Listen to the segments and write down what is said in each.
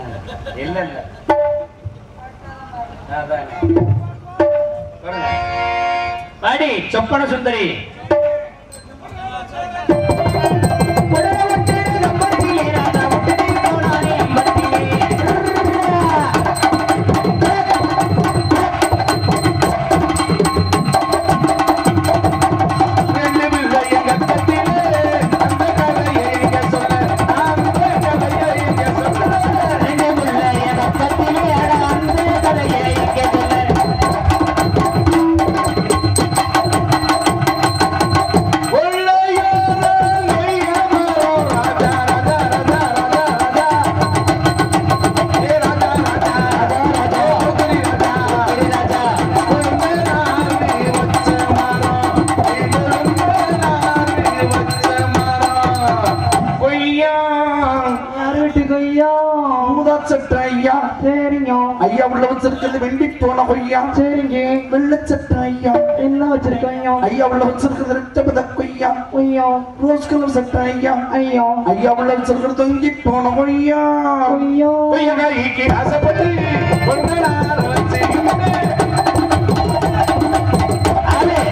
இல்ல இல்ல அதான் பாருங்க. பாடி சொப்பன சுந்தரி ஐயா சரிங்க ஐயா உள்ள வச்சிருக்கிறது வெண்டி போன கொய்யா சரிங்க வெள்ளச்சட்டை ஐயா என்ன வச்சிருக்கீங்க ஐயா உள்ள வச்சிருக்கிறது ரெட்டபத கொய்யா ஐயோ ரோஸ் கலர் சட்டை ஐயா ஐயோ ஐயா உள்ள வச்சிருக்கிறது தொங்கி போன கொய்யா ஐயோ கொய்யா கைக்கு ஆசைப்பட்டு கொஞ்ச நேரம் வச்சுக்கிட்டே. அலே.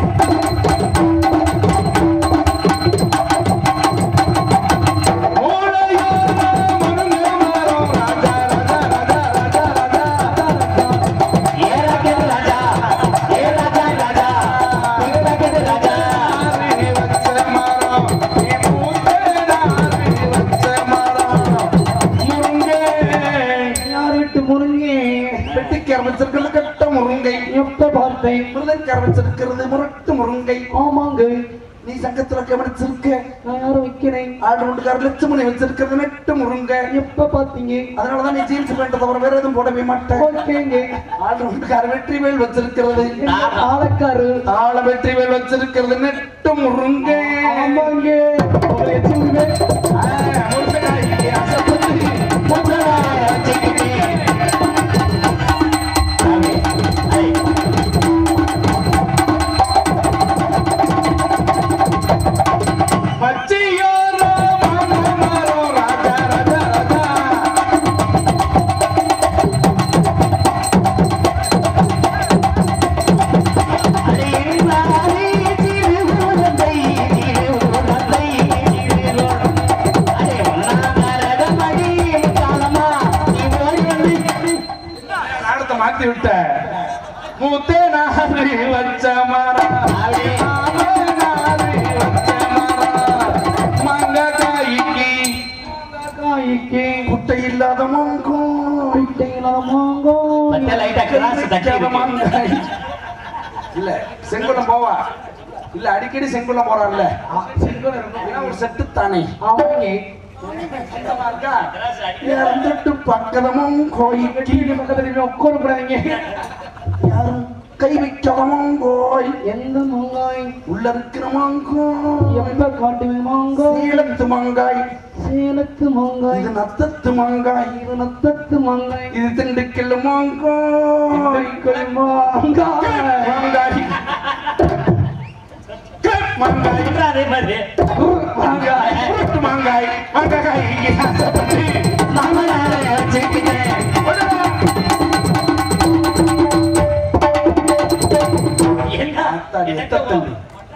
மூளையோர முருங்க மரம் ராஜா, ராஜா, ராஜா, ராஜா, ராஜா, ராஜா. ஏராக்கது ராஜா ஏ ராஜா ராஜா ஏராக்கது ராஜா நாரி வச்ச மரம், நீ மூத்தனாரி வச்ச மரம். முருங்கை. யார் வீட்டு முருங்கை வெட்டிக்கு ஆரம்பிச்சிருக்கிறது கட்ட முருங்கை எப்ப பார்த்தேன் முருங்கைக்கு ஆரம்பிச்சிருக்கிறது முரட்டு முருங்கை ஆமாங்க நீ சங்கத்துல கவனிச்சிருக்க நான் யாரும் வைக்கிறேன் ஆடு ஒன்றுக்கார லட்சுமணி வச்சிருக்கிறது நெட்டு முருங்கை எப்ப பார்த்தீங்க அதனாலதான் நீ ஜீன்ஸ் பேண்ட் தவிர வேற எதுவும் போடவே மாட்டேன் ஓகேங்க ஆடு ஒன்றுக்கார வெற்றி வேல் வச்சிருக்கிறது ஆளக்காரு ஆள வெற்றி வேல் வச்சிருக்கிறது நெட்டு முருங்கை ஆமாங்க உங்களை எச்சி விடுவேன். ஆ, முருங்கைக்காய்க்கு ஆசைப்பட்டு முத்தனார வச்சுக்கிட்டே சாமி ஐ பச்சையோரோ மாமரோ ராஜா ராஜா ராஜா அடே நாரே திரு உலகை திரு உலகை திரு அடே ஒன்னாரத மடி காலமா நீ ஓடி வந்து நாடத்தை மாத்தி விட்ட மூத்தே நாரி வச்ச மரம் அடே மாமே நாரி வச்ச மரம் மங்கக்காய்க்கு காய்க்கு குட்டை இல்லாத மங்கும் குட்டையிலாமாங்கோ பட்ட லைட்டா கிராஸ் தட்டி இருக்கு மாங்காய். இல்ல செங்குளம் போவா இல்ல அடிக்கடி செங்குளம் போறான்ல ஏன்னா ஒரு செட்டு தானே ஆமாங்க சொந்தமா இருக்கா? இறந்துட்டு பக்கதமும் கோயிக்கு கீழே பக்கத்துல உட்கார கூடாதீங்க யாரும் கை வைக்கலமும் கோய் எந்த மாங்காய் உள்ள இருக்கிற மாங்காய் எப்ப காட்டுவேன் மாங்காய் சீலத்து மாங்காய் சேலத்து மாங்காய் இது நத்தத்து மாங்காய் இது நத்தத்து மாங்காய் இது திண்டுக்கல் மாங்காய் திண்டுக்கல் மாங்காய் மாங்காய் மாங்காய் அதே மாதிரி மாங்காய் உருட்டு மாங்காய் மாங்காய் இங்கே ஆசைப்பட்டு மம்மனார வச்சுக்கிட்டே என்ன ஆத்தாடி, எத்தத்தண்டு.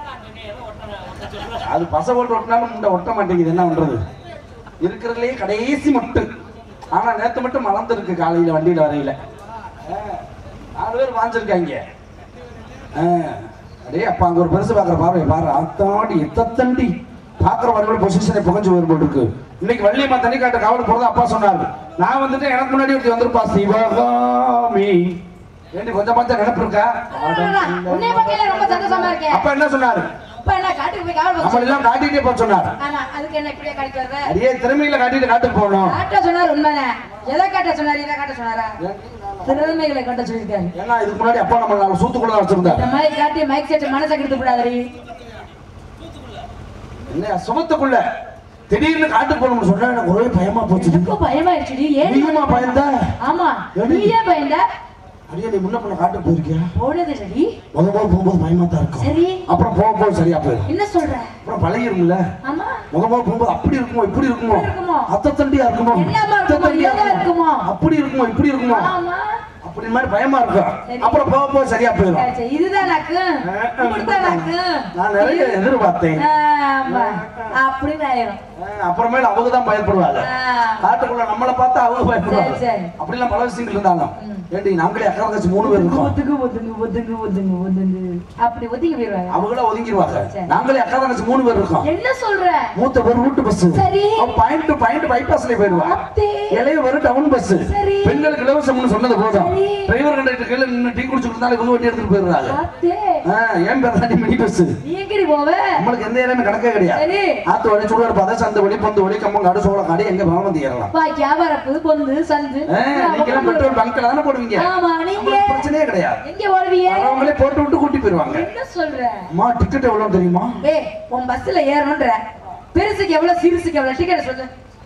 அது பச போட்டு ஒட்டினாலும் முண்டை ஒட்ட மாட்டேங்குது என்ன பண்றது இருக்கிறதுலயே கடைசி மொட்டு ஆனா நேத்து மட்டும் மலர்ந்துருக்கு காலையில வண்டியில வரையில ஆ, நாலு பேர் வாஞ்சிருக்காங்க ஆ, அடே அப்பா அங்க ஒரு பெருசு பாக்குற பாரு பாரு அத்தாடி எத்தத்தண்டி பாக்குறவங்களோட பொசிஷனை புகஞ்சு வரும் போல் இருக்கு இன்னைக்கு வள்ளியம்மா தண்ணி காட்ட காவல் போறது அப்பா சொன்னாரு நான் வந்துட்டு எனக்கு முன்னாடி ஒருத்தி வந்திருப்பா சிவகாமி ஏண்டி கொஞ்சம் கொஞ்சம் நினைப்பு இருக்கா உன்னை பத்தியில ரொம்ப சந்தோஷமா இருக்கேன் அப்பா என்ன சொன்னாரு அப்ப என்ன காட்டுக்கு போய் காவல் நம்ம வச்சு எல்லாம் காட்டிட்டே போக சொன்னார் ஆமா அதுக்கு என்ன இப்படியே காட்டிட்டு வருவ அடியே திறமைகளை காட்டிட்டு காட்டுக்கு போகணும் காட்ட சொன்னார் உண்மைதானே எதை காட்ட சொன்னார் இதை காட்ட சொன்னாரா திறமைகளை காட்ட சொல்லியிருக்காரு ஏன்னா இதுக்கு முன்னாடி அப்பா நம்ம நாலு சூத்துக்குள்ள தான் வச்சிருந்தார் இந்த மாதிரி காட்டி மைக் செட் மனசை கெடுத்து விடாதடி என்ன சுமத்துக்குள்ள திடீர்னு காட்டுக்கு போகணும்னு சொன்னா எனக்கு ஒரே பயமா போச்சு எனக்கும் பயமாயிடுச்சுடி ஏன் நீயுமா பயந்த ஆமா எப்படி? நீ ஏன் பயந்த அடியே நீ முன்ன பண்ண காட்டுக்கு போயிருக்கியா போனது இல்லடி முத முத போகும்போது பயமா தான் இருக்கும் சரி அப்புறம் போக போக சரியா போயிடும் என்ன சொல்ற அப்புறம் பழகிரும்ல ஆமா முத முத போகும்போது அப்படி இருக்குமோ இப்படி இருக்குமோ இப்படி இருக்குமோ? அத்த தண்டியா இருக்குமோ என்னமா அத்தை இருக்குமோ தண்டியா ஏதா இருக்குமோ அப்படி இருக்குமோ இப்படி இருக்குமோ ஆமா அப்படி மாதிரி பயமா இருக்கும் சரி. அப்புறம் போக போக சரியா போயிடும் சரி, சரி, இதுதான் நாக்கு இப்படித்தான் நாக்கு நான் நிறைய எதிர்பார்த்தேன் ஆமா அப்படின்னு ஆயிரும் அஹ் அப்புறமேல அவங்க தான் பயப்படுவாங்க ஆ. காட்டுக்குள்ள நம்மளை பார்த்தா அவங்க பயப்படுவாங்க சரி, சரி. அப்படிலாம் பல விஷயங்கள் இருந்தாலும் ஏண்டி நாங்களே அக்கறை கட்சி மூணு பேர் இருக்கோம் ஒதுங்கு ஒதுங்கு ஒதுங்கு ஒதுங்கு ஒதுங்கு அப்படி ஒதுங்கி போயிருவாங்க அவங்கள ஒதுங்கிடுவாங்க சரி. நாங்களே அக்கறை கட்சி மூணு பேர் இருக்கோம் என்ன சொல்ற மூத்த பேர் ரூட் பஸ் சரி. பாயிண்ட் டு பாயிண்ட் பைபாஸ்ல போயிருவா அத்தே. இளைய பேர் டவுன் பஸ் சரி. பெண்களுக்கு இலவசம்னு சொன்னது போதும் சரி. டிரைவர் கண்டக்டர் கீழே நின்று டீ குடிச்சுட்டு இருந்தாலும் இவங்க வண்டி எடுத்துட்டு போயிடுறாங்க அத்தே. ஆ, ஏன் பேர் தாண்டி மினி பஸ் நீ எங்கடி போவ நம்மளுக்கு எந்த இடமே கணக்கே கிடையாது சரி ஆத்து வழி சுடுவார் பார்த்தா சந்த வழி பந்து வழி கம்பங்காடு சோளக்காடு எங்க வேணாலும் வந்து ஏறலாம் பாக்கியா வரப்பு பொந்து சந்து ஆ, நீங்கெல்லாம் பெட்ரோல் பங்க்ல தானே போடுவீங்க ஆமா நீங்க நம்மளுக்கு பிரச்சனையே கிடையாது எங்க ஓடுவீங்க அவங்களே போட்டு விட்டு கூட்டி போயிருவாங்க என்ன சொல்ற அம்மா டிக்கெட் எவ்வளவு தெரியுமா ஏய் உன் பஸ்ல ஏறணும்ன்ற பெருசுக்கு எவ்வளவு சிறுசுக்கு எவ்வளவு டிக்கெட் சொல்லு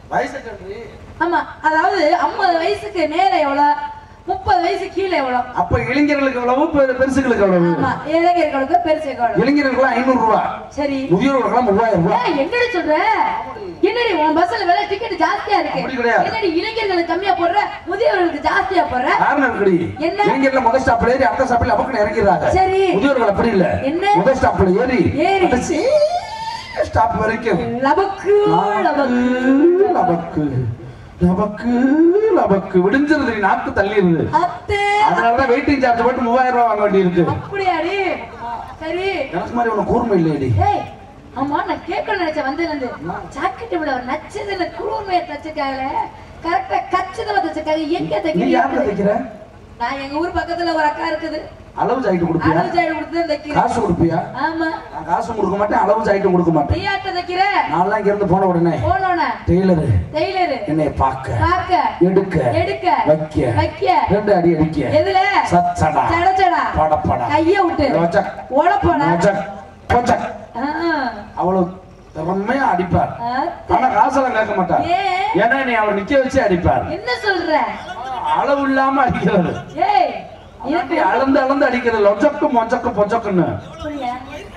வயசு ஆமா அதாவது 50 வயசுக்கு மேல எவ்வளவு முப்பது வயசு கீழே எவ்வளவு அப்ப இளைஞர்களுக்கு எவ்வளவு பெரு- பெருசுகளுக்கு எவ்வளவு ஆமா இளைஞர்களுக்கு பெருசுக்கு எவ்வளவு இளைஞர்களுக்கு ஐநூறு ரூபாய் சரி முதியோர்களுக்கு மூவாயிரம் ரூபாய் ஏய், என்னடி சொல்ற என்னடி உன் பஸ்ல விலை டிக்கெட் ஜாஸ்தியா இருக்கு அப்படி கிடையாது. என்னடி இளைஞர்களுக்கு கம்மியா போடுற முதியவர்களுக்கு ஜாஸ்தியா போடுற காரணம் இருக்குடி என்ன? இளைஞர்ல முதல் ஸ்டாப்ல ஏறி அடுத்த ஸ்டாப்ல அபக்கன்னு இறங்கிடுறாங்க சரி. முதியோர்கள் அப்படி இல்ல என்ன? முதல் ஸ்டாப்ல ஏறி ஏறி. கடைசி ஸ்டாப் வரைக்கும் லபக்கு லபக்கு லபக்கு லபக்கு லபக்கு விடிஞ்சிருது நீ நாக்கு தள்ளிடுது அத்தே அதனாலதான் வெயிட்டிங் சார்ஜ் போட்டு மூவாயிரம் ரூபாய் வாங்க வேண்டியிருக்கு அப்படியாடி சரி எனக்கு மாதிரி உனக்கு கூர்மை இல்லையடி ஏய் ஆமா நான் கேட்கணும்னு நினைச்சேன் வந்ததுல இருந்து ஜாக்கெட் விட ஒரு நச்சதுல குளிர்மையை தச்சிருக்காங்களே கரெக்டா கச்சிதமா தச்சிருக்காங்க எங்க நீ யார்கிட்ட தைக்கிறீங்க தைக்கிற நான் எங்க ஊர் பக்கத்துல ஒரு அக்கா இருக்குது அளவு ஜாக்கெட் கொடுப்பியா அளவு ஜாக்கெட் கொடுத்து தான் தைக்கிறேன் காசு கொடுப்பியா ஆமா நான் காசு கொடுக்க மாட்டேன் அளவு ஜாக்கெட் கொடுக்க மாட்டேன் நீ யார்கிட்ட தைக்கிற நான்லாம் இங்க இருந்து போன உடனே போனோன டெய்லரு டெய்லரு என்னை பார்க்க பார்க்க எடுக்க எடுக்க வைக்க வைக்க ரெண்டு அடி அடிக்க எதுல சச்சடா சட சடா படப்படா கைய விட்டு ரோஜக், ஓடப்போனா ரோஜக், கொச்சக். அவ்வளவு திறமையா அடிப்பார் ஆனா காசெல்லாம் கேட்க மாட்டார் ஏன் ஏன்னா நீ அவர் நிக்க வச்சு அடிப்பார் என்ன சொல்ற அளவு இல்லாம அடிக்கிறது ஏய் இல்லாட்டி அளந்து அளந்து அடிக்கிறது லொச்சக்கு மொச்சக்கு பொச்சக்குன்னு அப்படியா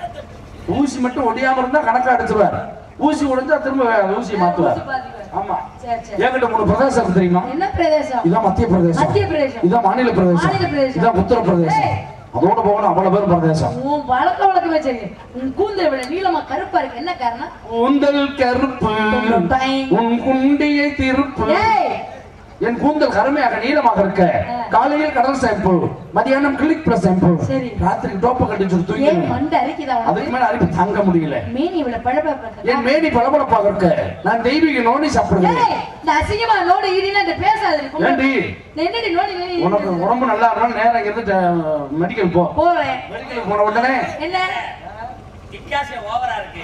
ஊசி மட்டும் ஒடியாம இருந்தா கணக்கா அடிச்சிருவார் ஊசி உடைஞ்சா திரும்ப வேற ஊசி மாத்துவார் ஆமா சரி சரி என்கிட்ட மூணு பிரதேசம் தெரியுமா என்ன பிரதேசம் இதான் மத்திய பிரதேசம் மத்திய பிரதேசம் இதான் மாநில பிரதேசம் மாநில பிரதேசம். இதான் உத்தர பிரதேசம் ஏய். அதோட போகணும் அவ்வளவு பேர் பிரதேசம் உன் வழக்க வழக்கமே சரி உன் கூந்தல் விட நீளமா கருப்பா இருக்கு என்ன காரணம் கூந்தல் கருப்பு உன் குண்டியை திருப்பு ஏய் என் கூந்தல் கருமையாக நீளமாக இருக்க காலையில் கடல் ஷாம்பு மதியானம் கிளிக் பிளஸ் ஷாம்பு சரி. ராத்திரி டோப்ப கட்டிச்சு ஏன் தூக்கி மண்டை அரிக்குதா அதுக்கு உனக்கு மேல அரிப்பு தாங்க முடியல மேனி விட பழப்ப என் மேனி பளபளப்பாக இருக்க நான் தெய்வீக நோண்டி சாப்பிடுறேன் ஏய் இந்த அசிங்கமா நோடு ஈடினா இந்த பேசாத ஏண்டி என்னடி நோடி நீ உனக்கு உடம்பு நல்லா இருந்தாலும் நேரம் இங்க இருந்து மெடிக்கல் போ போறேன் மெடிக்கல் போன உடனே என்ன வித்தியாசம் ஓவரா இருக்கு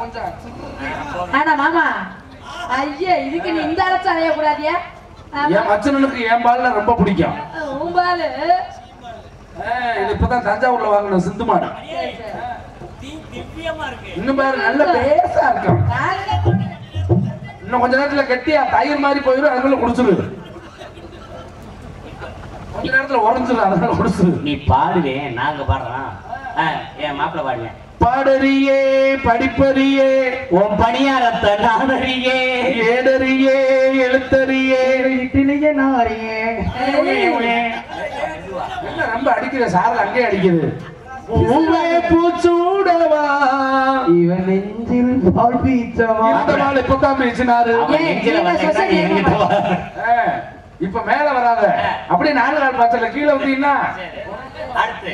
ஆனா மாமா ஐயா இதுக்கு நீ இந்த அழைச்சு அலைய கூடாதியா என் மச்சனனுக்கு என் பால்ல ரொம்ப பிடிக்கும் உம்பாலு ஆ, இது இப்பதான் தஞ்சாவூர்ல வாங்கின சிந்து மாடு தி- திவ்யமா இருக்கு இன்னும் பாரு நல்ல பேசா இருக்கும் இன்னும் கொஞ்ச நேரத்துல கெட்டியா தயிர் மாதிரி போயிடும் அதுக்குள்ள குடிச்சிரு கொஞ்ச நேரத்துல உறைஞ்சிரும் அதனால குடிச்சிரு நீ பாடுவேன் நாங்க பாடுறோம் ஆ, என் மாப்பிள்ள பாடுவேன் பாடறியே படிப்பறியே உன் பணியாரத்தை நானறியே ஏடறியே எழுத்தறியே இட்லியே நாரியே என்ன ரொம்ப அடிக்கிற சாரல் அங்கே அடிக்குது உங்களை பூச்சூடவா இவன் நெஞ்சில் பால் பீச்சவா இந்த நாள் இப்பதான் பேசினாரு அவன் ஏய், நெஞ்சில நீங்க வந்தா சொசைட்டி என்கிட்ட வா. ஆ, இப்ப மேல வராத அப்படியே நாலு கால் பாய்ச்சல கீழே வந்தீங்கன்னா அடுத்து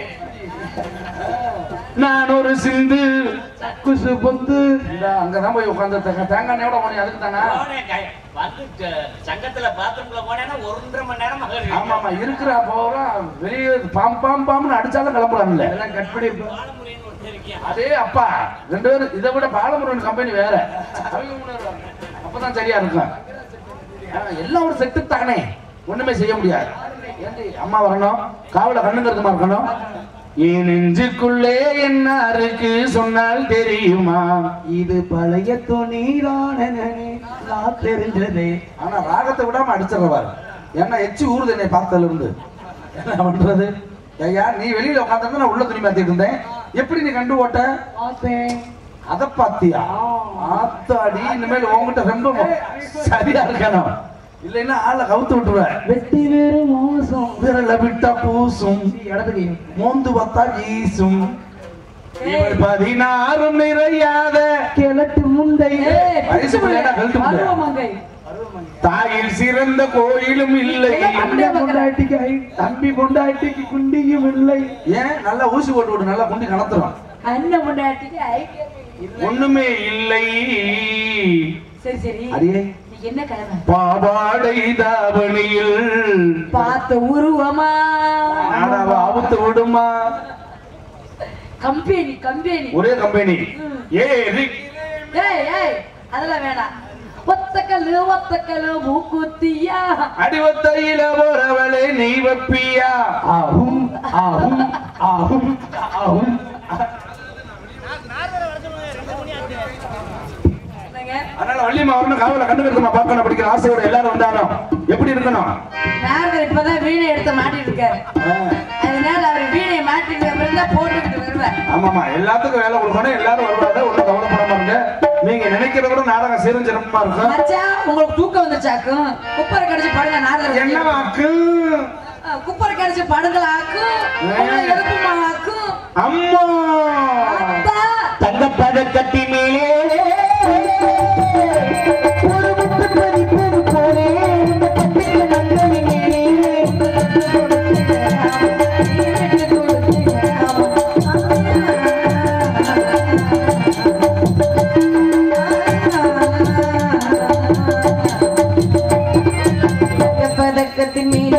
நான் ஒரு சிந்து குசு பொந்து இந்த அங்கதான் போய் உட்காந்து தேங்காய் எண்ணெயோட போனேன் அதுக்கு தானே போனேன் கை- வந்து ச- சங்கத்துல பாத்ரூம்ல போனேன்னா ஒன்றரை மணி நேரம் ஆமா ஆமா இருக்கிற போறா வெளியே பாம் பாம் பாம்னு அடிச்சாலும் கிளம்புறாங்கல்ல எல்லாம் கட் பண்ணி பாலமுருகன் ஒருத்தன் இருக்கியா அதே அப்பா ரெண்டு பேரும் இதை விட பாலமுருகன் கம்பெனி வேற அவங்க மூணு பேர் வேற. அப்பதான் சரியா இருக்கும் ஆ, எல்லாம் ஒரு செட்டு தானே ஒண்ணுமே செய்ய முடியாது ஏண்டி, அம்மா வரணும் காவல கண்ணுங்கிறதுமா இருக்கணும் என் நெஞ்சுக்குள்ளே என்ன இருக்கு சொன்னால் தெரியுமா இது பழைய துணிதானே நான் தெரிஞ்சதே ஆனா ராகத்தை விடாம அடிச்சிடவாரு ஏன்னா எச்சி ஊறுது என்னை பார்த்ததுல இருந்து என்ன பண்றது ஐயா நீ வெளியில உட்காந்துருந்தா நான் உள்ள துணி மாத்திட்டு இருந்தேன் எப்படி நீ கண்டு ஓட்ட பார்த்தேன் அத பாத்தியா ஆத்தாடி இனிமேல் உன்கிட்ட ரொம்ப சரியா இருக்கணும் இல்லைன்னா ஆளை கவுத்து விட்டுருவேன் வெட்டி வேறு மோசம் விரல விட்டா பூசும் இடத்துக்கு மோந்து பார்த்தா வீசும் இவள் பதினாறும் நிறையாத கிழட்டு முண்டை ஏய், வயசு பிள்ளைடா, கழட்டு முண்டை. பருவமங்கை. தாயில் சிறந்த கோயிலும் இல்லை அண்ணன் பொண்டாட்டிக்கு ஐ- தம்பி பொண்டாட்டிக்கு குண்டியும் இல்லை ஏன் நல்லா ஊசி போட்டு விடு நல்லா குண்டி கணத்துறோம் அண்ணன் பொண்டாட்டிக்கு ஐக்கியம் இல்லை. ஒண்ணுமே இல்லை சரி சரி அடியே இன்னைக்கு என்ன கிழமை பாவாடை தாவணியில் பார்த்த உருவமா நாடாவ அவுத்து விடுமா கம்பெனி கம்பெனி ஒரே கம்பெனி ஏறி ஏய் ஏய் அதெல்லாம் வேணாம் ஒத்தக்கல்லு ஒத்தக்கல்லு மூக்குத்தியா அடிவத்தையில போறவளே நீ வப்பியா ஆகும் ஆகும் ஆகும் ஆகும் என்னங்க? அதனால வள்ளியம்மா வரணும் காவல கண்டுக்கிறதுமா பார்க்கணும் படிக்கிற ஆசையோட எல்லாரும் வந்தாலும் எப்படி இருக்கணும் நாரதர் இப்பதான் வீணை எடுத்து மாட்டிட்டு இருக்காரு அதனால அவர் வீணையை மாட்டிட்டு அப்புறம் தான் போட்டுக்கிட்டு வருவார் ஆமாமா எல்லாத்துக்கும் வேலை கொடுக்கணும் எல்லாரும் வருவாங்க ஒன்றும் கவலைப்படாம இருங்க நீங்க நினைக்கிறத விட நாடகம் சிறஞ்சிறப்பா இருக்கும் மச்சான் உங்களுக்கு தூக்கம் வந்துச்சாக்கும் குப்பரை கடிச்சு படுங்க நாரதர் என்ன வாக்கு அஹ், குப்பரை கடிச்சு படுங்கள் ஆக்கும் உங்களை எழுப்புமா ஆக்கும் அம்மா அத்தா தங்கப்பதக்கத்தி மேலே ஒரு முத்து பதிப்பது போலே இந்த பட்டுக்கு நங்கனி மேலே பதக்கத்தின் மீது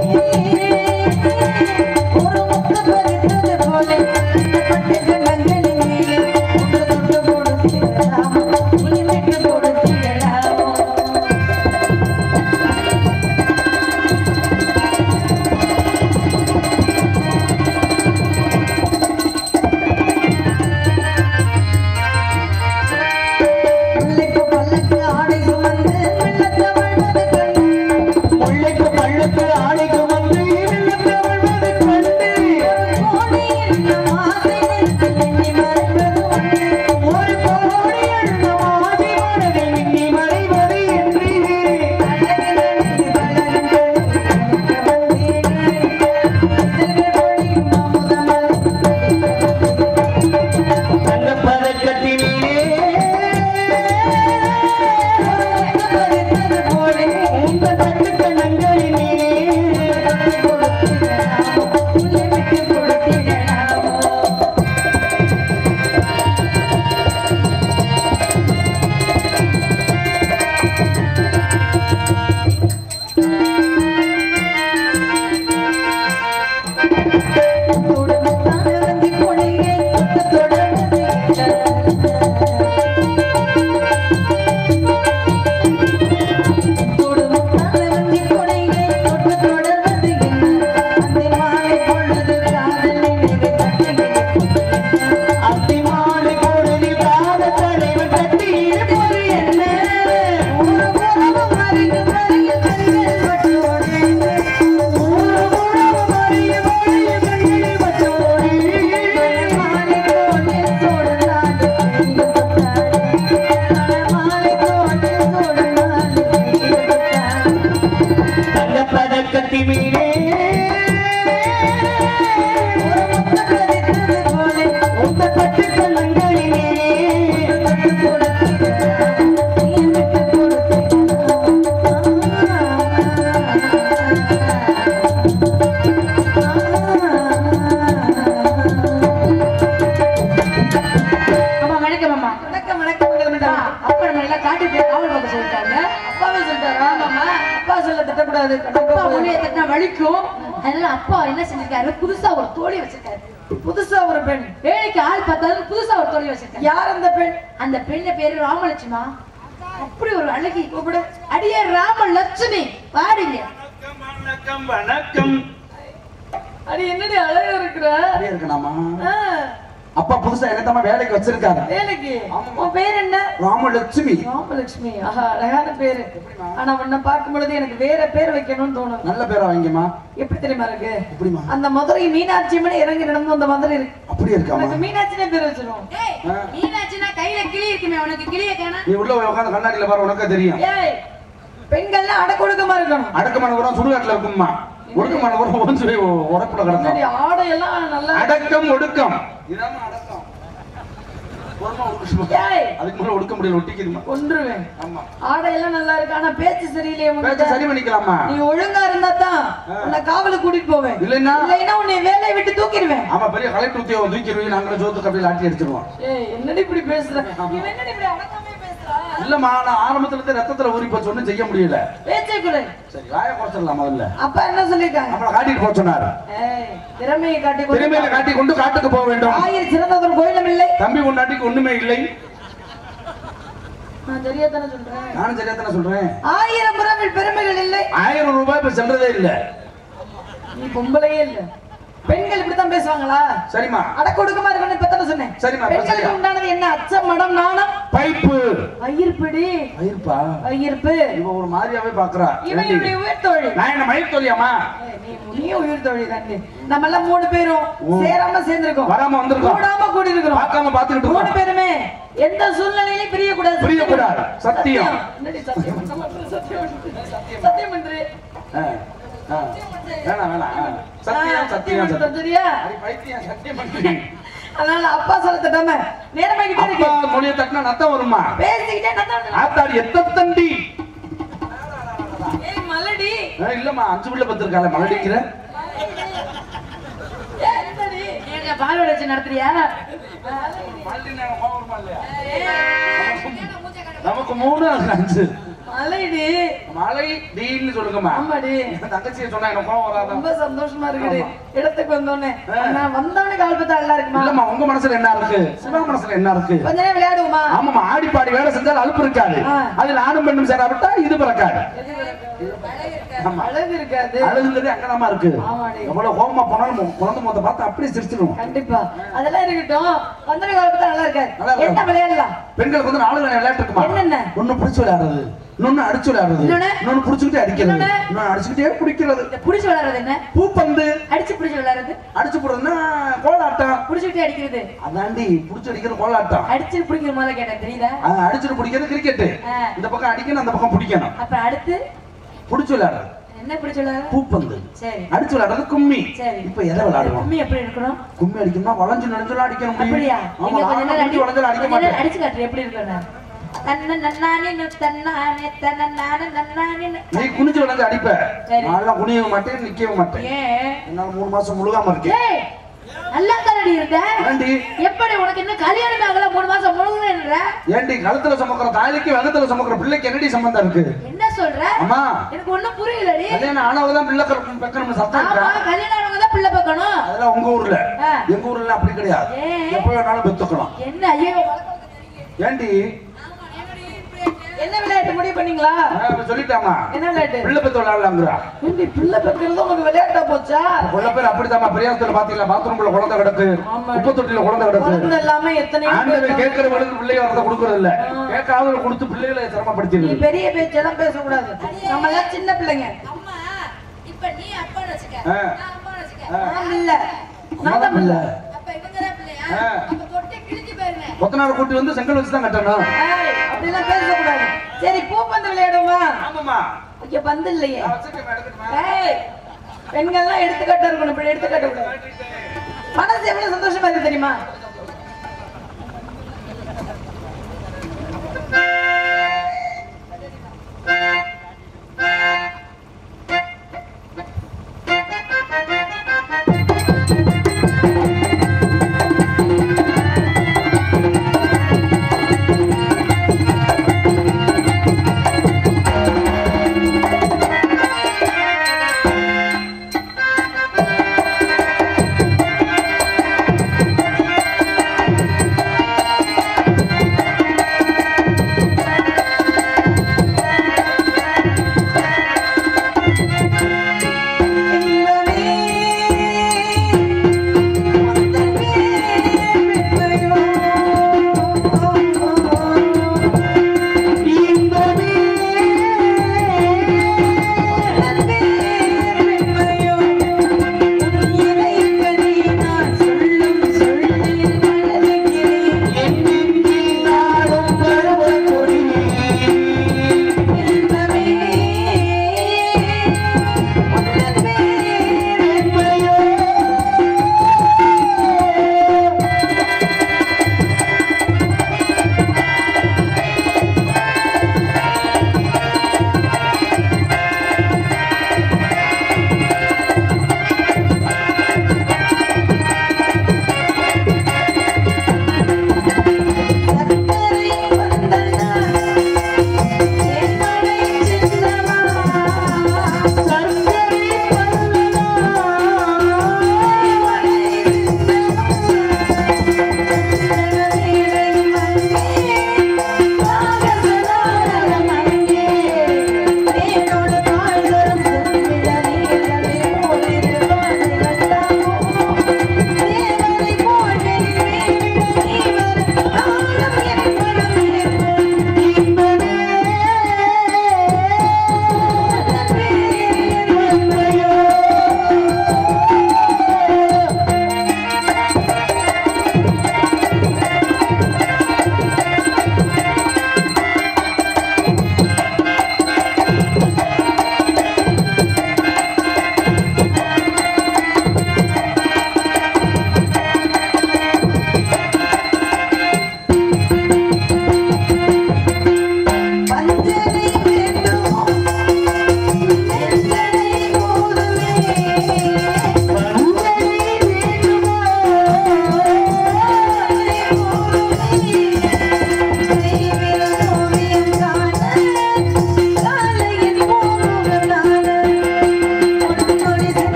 ஒரு முத்து பதித்தது போல பட்டுக்கு நங்கனி மேலே உங்க துண்டு கொடுத்திடலாமோ நீ விட்டு கொடுத்திடலாமோ முல்லைக்கு பல்லக்கு ஆடை சுமந்து வெள்ளத்த வாழ்வது கண்டு முல்லைக்கு பள்ளத்து ஆடைக்கு வந்து வெள்ளத்து வாழ்வது கண்டு ஒரு கோடி எண்ணம் ஆசை நெஞ்சில் எண்ணி மறைவது உண்டு. ஒரு கோடி எண்ணம் ஆதி மனதில் மின்னி மறைவது என்று அழகு நனைந்து வளர்ந்து எனக்கு வந்தேனே. இதழ்கள் பொழியும் அமுதமலை. தங்கப்பதக்கத்தி மேலே பதித்தது போலே உங்க பட்டுக்கு நங்கனி மேலே கொடுத்திடலாமோ, உன்னை விட்டு கொடுத்திடலாமோ. தொடுமுத்தாக வந்து கொடையை தொட்டு தொடர்ந்து தொடுமுத்தாக வந்து கொடையை தொட்டு தொடர்வது என்ன அந்த மாலை பொழுது காதல் நினைவு தட்டுகிறது அத்திமாலை பொழுதில் காத தலைவன் கட்டி இருப்பது என்ன ஒரு உறவு மறைந்து மறைய கண்கள் பட்டோடு ஊரு முழு மறிய மறிய கண்களில் வச்சோடி மாலை போட்டு சோடனாடு கையில் தொட்டாடு மாலை போட்டு சோடனாடு கையில் தொட்டாடு தங்கப்பதக்கத்தி மேலே ஒரு முத்தம் பதித்தது போலே உங்க பட்டுக்கு நங்கனி மேலே தொட்டு கொடுத்திடலாம் நீ விட்டு அம்மா வணக்கம் அம்மா வணக்கம் வணக்கம் வணக்கம் அப்பா நம்ம எல்லாம் காட்டுக்கு காவல் பார்க்க சொல்லிட்டாங்க அப்பாவே சொல்லிட்டாரு ஆமாம்மா அப்பா சொல்ல திட்டக்கூடாது அப்பா மொழியை தட்டினா வலிக்கும் அதனால அப்பா என்ன செஞ்சிருக்காரு புதுசா ஒரு தோழி வச்சிருக்காரு புதுசா ஒரு பெண் வேலைக்கு ஆள் பார்த்தாலும் புதுசா ஒரு தோழி வச்சிருக்காரு யார் அந்த பெண் அந்த பெண்ணு பேரு ராமலட்சுமா அப்படி ஒரு அழகி கூப்பிடு அடியே ராமலட்சுமி பாடுங்க வணக்கம் வணக்கம் அடி என்னடி அழகா இருக்கிற அப்படியே இருக்கணாமா அப்பா புதுசா என்னத்தம்மா வேலைக்கு வச்சிருக்காரு வேலைக்கு உன் பேர் என்ன ராமலட்சுமி ராமலட்சுமி ஆஹா அழகான பேரு ஆனா உன்னை பார்க்கும் பொழுது எனக்கு வேற பேர் வைக்கணும்னு தோணும் நல்ல பேரா வைங்கம்மா எப்படி தெரியுமா இருக்கு எப்படிமா அந்த மதுரை மீனாட்சி அம்மன் இறங்கி நடந்து அந்த மதுரை இருக்கு அப்படியே இருக்காமா உனக்கு மீனாட்சினே பேர் வச்சிருவோம் ஆ. மீனாட்சினா கையில கிளி இருக்குமே உனக்கு கிளிய காணா நீ உள்ள போய் உட்காந்து கண்ணாடியில பாரு உனக்கே தெரியும் ஏய் பெண்கள்லாம் அடக்கொடுக்கமா இருக்கணும் அடக்கமான உரம் சுடுகாட்டுல இருக்கும்மா ஒடுக்கமான உரம் ஒன்று போய் உடப்புல முன்னாடி கிடக்கும் ஆடையெல்லாம் நல்லா அடக்கம் ஒடுக்கம் இதாம்மா அடக்கம் பொறுமை ஒடுக்கணுமா? ஏய். அதுக்கு மேல ஒடுக்க முடியல ஒட்டிக்குதுமா கொன்றுவேன் ஆமா ஆடையெல்லாம் நல்லா இருக்கு ஆனா பேச்சு சரியில்லையே பேச்ச உன்கிட்ட. சரி பண்ணிக்கலாமா நீ ஒழுங்கா இருந்தா தான் ஆ. உன்னை காவலுக்கு கூட்டிட்டு போவேன் இல்லைன்னா இல்லைன்னா உன்னை வேலையை விட்டு தூக்கிடுவேன் ஆமா பெரிய கலெக்டர் உத்தியோகம் தூக்கிடுவீங்க நாங்களே ஜோத்து கப்பலில் ஆட்டி அடிச்சிருவோம் ஏய் என்னடி இப்படி பேசுற இவன் என்னடி இப்படி அடக்கமே பேசுறா இல்லம்மா நான் ஆரம்பத்துல இருந்து ரத்தத்துல ஊறி போச்சு ஒண்ணும் செய்ய முடியல பேச்சை குறை சரி வாய குறைச்சிடலாம் முதல்ல அப்பா என்ன சொல்லிருக்காங்க நம்மளை காட்டிட்டு போக சொன்னாரு ஏய் திறமையை காட்டி கொண்டு திருமையில காட்டி கொண்டு காட்டுக்கு போக வேண்டும் ஆயிரம் சிறந்ததொரு கோயிலும் இல்லை தம்பி உன்னாட்டிக்கு ஒண்ணுமே இல்லை நான் சரியா தானே சொல்றேன் நானும் சரியா தானே சொல்றேன் ஆயிரம் புறவில் பெருமைகள் இல்லை ஆயிரம் ரூபாய் இப்ப செல்றதே இல்ல நீ பொம்பளையே இல்ல பெண்கள் இப்படித்தான் பேசுவாங்களா சரிம்மா அடக்கொடுக்கமா இருக்கணும் இப்ப தானே சொன்னேன் சரிம்மா, இப்ப பெண்களுக்கு சரியா. உண்டானது என்ன அச்சம் மடம் நாணம் பைப்பு ஐயர்பிடி பயிர்ப்பா ஐயர்ப்பு இவ ஒரு மாதிரியாவே பாக்குறா இவன் ஏண்டி? இப்படி உயிர் தோழி நான் என்ன மயில் தோழியாமா ஏய், நீ நீ உயிர் தோழி தாண்டி நம்ம எல்லாம் மூணு பேரும் சேராம சேர்ந்திருக்கோம் வராம வந்திருக்கோம் கூடாம கூடி இருக்கிறோம் பார்க்காம பாத்துக்கிட்டு மூணு இருக்கோம் பேருமே எந்த சூழ்நிலையிலும் பிரியக்கூடாது பிரியக்கூடாது. சத்தியம். என்னடி சத்தியம் நம்ம அப்புறம் சத்தியம் பண்றது? சத்தியம் பண்றது ஆ, ஆ. வேணாம் வேணாம் ஆ. சத்தியம் சத்தியம் சத்தியம் சரியா அடி பைத்தியம் சத்தியம் பண்ணி அதனால அப்பா சொல்ல தட்டாம நேரமாக்கிட்டே அப்பா இருக்கு மொழியை தட்டினா நத்தம் வருமா பேசிக்கிட்டே நான் ஆத்தாடி எத்த தண்டி ஏய் மலடி ஆ, இல்லம்மா அஞ்சு பிள்ளை பத்திருக்கால மலடிக்கிற ஏய் என்னடி ஏங்க பால் வச்சு நடத்துறியா நமக்கு மூணு அது அஞ்சு மலடி மலை டீன்னு சொல்லுங்கம்மா ஆமாடி என் தங்கச்சியை சொன்னா எனக்கு கோவம் வராதா ரொம்ப சந்தோஷமா இருக்குது ஆமா. இடத்துக்கு வந்தோடனே ஆ. நான் வந்தவனே கால் பத்தா நல்லா இருக்குமா இல்லம்மா உங்க மனசுல என்ன இருக்கு சிவா மனசுல என்ன இருக்கு கொஞ்ச நேரம் விளையாடுவோமா ஆமாமா ஆடி பாடி வேலை செஞ்சால் அலுப்பு இருக்காது ஆ. அது நானும் பெண்ணும் சேராவிட்டா இது பிறக்காது ஆமா அழகு இருக்காது அழுகுங்கிறது அங்கதாம்மா இருக்கு ஆமாடி. எவ்வளவு கோபமா போனாலும் மு- குழந்தை முகத்தை பார்த்து அப்படியே சிரிச்சிடும் கண்டிப்பா அதெல்லாம் இருக்கட்டும் வந்தவனே கால் பத்தா நல்லா இருக்காது நல்லா இருக்கு. என்ன விளையாடலாம் பெண்களுக்கு வந்து நாலு வகை விளையாட்டு இருக்குமா என்னென்ன? ஒண்ணு பிடிச்சு விளையாடுறது இன்னொன்னு அடிச்சு விளையாடுறது இன்னொன்னு? இன்னொன்னு புடிச்சுக்கிட்டே அடிக்கிறது இன்னொன்னு? இன்னொன்னு அடிச்சுக்கிட்டே பிடிக்கிறது இந்த புடிச்சு விளையாடுறது என்ன பூப்பந்து அடிச்சு புடிச்சு விளையாடுறது அடிச்சு போடுறதுன்னா கோலாட்டம் புடிச்சுக்கிட்டே அடிக்கிறது அதாண்டி புடிச்சு அடிக்கிற கோலாட்டம் அடிச்சு பிடிக்கிற முதல்ல கேட்டேன் தெரியுதா ஆ, அடிச்சுட்டு பிடிக்கிறது கிரிக்கெட் ஆ. இந்த பக்கம் அடிக்கணும் அந்த பக்கம் பிடிக்கணும் அப்ப அடுத்து புடிச்சு விளையாடுறது என்ன பிடிச்சு விளையாடுறது பூப்பந்து சரி அடிச்சு விளையாடுறது கும்மி சரி இப்ப எதை விளையாடுவோம் கும்மி எப்படி இருக்கணும் கும்மி அடிக்கணும்னா வளைஞ்சு நடிஞ்சலாம் அடிக்க முடியும் அப்படியா ஆமா நீங்க கொஞ்ச நேரம் அடி நான் வளைஞ்சலாம் அடிக்க கொஞ்ச நேரம் மாட்டேன் அடிச்சு காட்டுற எப்படி இருக்கணும் தன்ன நன்னானே நு தன்னானே தன்னானே நன்னானே நு- நீ குனிஞ்சு விளைஞ்சு அடிப்ப சரி. நான் குனியவும் மாட்டேன் நிக்கவும் மாட்டேன் ஏன் என்னால மூணு மாசம் முழுகாம இருக்கேன் ஏய் நல்லா தானடி இருந்த ஏண்டி எப்படி உனக்கு இன்னும் கல்யாணம் ஆகல மூணு மாசம் முழுங்குற ஏண்டி கழுத்துல சுமக்கிற தாலிக்கு வகத்துல சுமக்கிற பிள்ளைக்கு என்னடி சம்பந்தம் இருக்கு என்ன சொல்ற அம்மா எனக்கு ஒண்ணும் புரியலடி கல்யாணம் ஆனவதான் பிள்ளை கறக்கும் பெக்கணும்னு சத்தம் ஆமா இருக்கா கல்யாணம் ஆனவங்க தான் பிள்ளை பார்க்கணும் அதெல்லாம் உங்க ஊர்ல ஆ. எங்க ஊர்ல அப்படி கிடையாது ஏன்? எப்ப வேணாலும் பெத்துக்கலாம் என்ன ஐயோ ஏண்டி என்ன விளையாட்டு முடிவு பண்ணீங்களா நான் இப்ப சொல்லிட்டாமா என்ன விளையாட்டு பிள்ளை பெத்து விளையாடலாங்கிறா ஏண்டி பிள்ளை பெற்கிறது உங்களுக்கு விளையாட்டா போச்சா கொள்ள பேர் அப்படித்தாம்மா பெரியாரத்துல பாத்தீங்களா பாத்ரூம்ல குழந்தை கிடக்கு ஆமா. குப்பை தொட்டில குழந்தை கிடக்கு குழந்தை இல்லாம எத்தனையோ பேர் ஆண்டவர் இருக்காங்க. கேட்கிறவங்களுக்கு பிள்ளை வரத கொடுக்கறது இல்ல கேட்காதவங்க கொடுத்து பிள்ளைகளை நீ சிரமப்படுத்திடுது பெரிய பேச்செல்லாம் பேசக்கூடாது நம்ம எல்லாம் சின்ன பிள்ளைங்க அம்மா இப்ப நீ அப்பா வச்சுக்க ஆ. நான் அப்பா வச்சுக்க நான் இல்ல நான் தான் இல்ல பிள்ளை அப்ப இவங்க தான் பிள்ளையா ஆ. அப்ப தொட்டி கிழிஞ்சு போயிருங்க கொத்தனார் கூட்டி வந்து செங்கல் வச்சு தான் கட்டணும் ஏய், அப்படிலாம் பேசக்கூடாது சரி பூப்பந்து விளையாடுமா ஆமாமா ஐயோ பந்து இல்லையே நான் வச்சிருக்கேன், எடுக்கட்டுமா? ஏய் பெண்கள்லாம் எடுத்துக்காட்டா இருக்கணும் இப்படி எடுத்துக்காட்ட கூடாது மனசு எவ்வளவு சந்தோஷமா இருக்கு தெரியுமா என் நெஞ்சில் நாடும் பருவக் கொடி.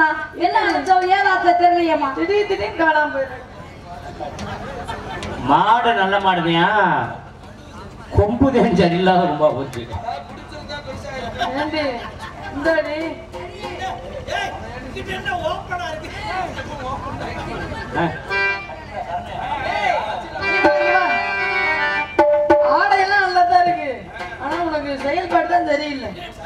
சொன்னா என்ன நினைச்சோம் ஏதாச்சும் தெரியலையம்மா திடீர் திடீர்னு காணாம போயிரு மாடு நல்ல மாடுமையா கொம்பு தான் சரியில்லாத ரொம்ப போச்சு ஏண்டி இந்தாடி ஆ, ஆடையெல்லாம் நல்லா தான் இருக்கு ஆனா உனக்கு செயல்பாடு தான் சரியில்லை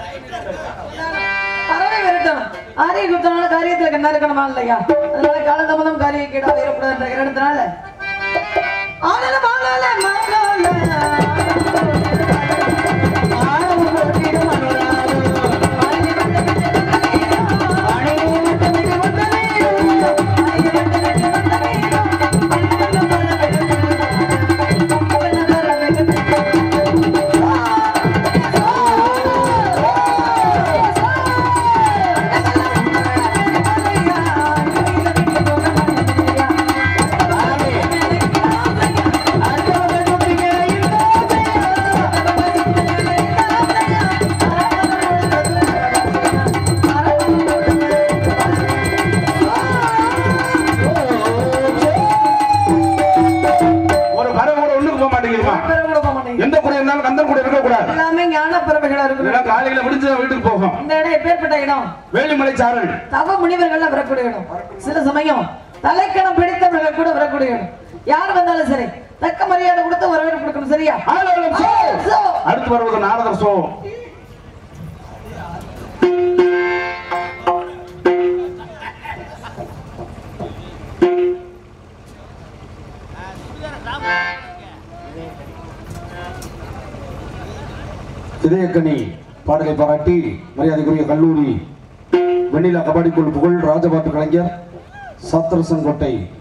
பறவை விரட்டும் ஆரிய குத்தனால காரியத்துல கண்ணா இருக்கணுமா இல்லையா அதனால காலதாமதம் காரிய கேடா இருக்கக்கூடாதுன்ற காரணத்தினால ஆளல மாலால மாலால ஒரு பறவை கூட ஒண்ணுக்கு போக மாட்டேங்குதுமா கூட போக மாட்டேங்குது எந்த கூட இருந்தாலும் கந்தன் கூட இருக்க கூடாது எல்லாமே ஞான பறவைகளா இல்லைன்னா இருக்கணும் காலையில விடிச்சு வீட்டுக்கு போகும் இந்த இடம் எப்பேற்பட்ட இடம் வேலிமலை சாரல் தவ முனிவர்கள் வரக்கூடிய இடம் சில சமயம் தலைக்கணம் பிடித்தவர்கள் கூட வரக்கூடிய இடம் யார் வந்தாலும் சரி தக்க மரியாதை கொடுத்து வரவேற்பு கொடுக்கணும் சரியா ஆலோலம் சோ. சோ. அடுத்து வருவது நாரதர் சோ இதயக்கனி பாடலை பாராட்டி மரியாதைக்குரிய கல்லூரி வெண்ணிலா கபடி குழு புகழ் ராஜபாட்டு கலைஞர் சத்திரசன் கோட்டை